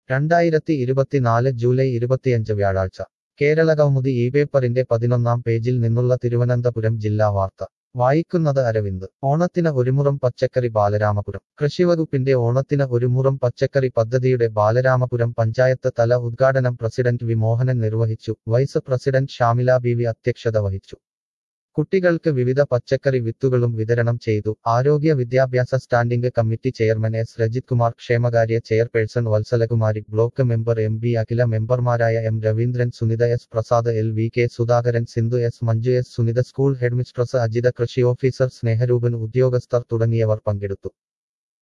രണ്ടായിരത്തി ഇരുപത്തിനാല് ജൂലൈ ഇരുപത്തിയഞ്ച് വ്യാഴാഴ്ച കേരള കൗമുദി ഈ പേപ്പറിന്റെ പതിനൊന്നാം പേജിൽ നിന്നുള്ള തിരുവനന്തപുരം ജില്ലാ വാർത്ത വായിക്കുന്നത് അരവിന്ദ് ഓണത്തിന് ഒരുമുറം പച്ചക്കറി ബാലരാമപുരം കൃഷിവകുപ്പിന്റെ ഓണത്തിന് ഒരുമുറം പച്ചക്കറി പദ്ധതിയുടെ ബാലരാമപുരം പഞ്ചായത്ത് തല ഉദ്ഘാടനം പ്രസിഡന്റ് വി മോഹനൻ നിർവഹിച്ചു vice president Shamila B V അധ്യക്ഷത വഹിച്ചു കുട്ടികൾക്ക് വിവിധ പച്ചക്കറി വിത്തുകളും വിതരണം ചെയ്തു ആരോഗ്യ വിദ്യാഭ്യാസ standing committee chairman S Rajith Kumar ക്ഷേമകാര്യ chairperson Vatsalakumari block member M B Akhila മെമ്പർമാരായ M Raveendran Sunitha S Prasad L V K Sudhakaran Sindhu S Manju S Sunitha school headmistress Ajitha കൃഷി ഓഫീസർ സ്നേഹരൂപൻ ഉദ്യോഗസ്ഥർ തുടങ്ങിയവർ പങ്കെടുത്തു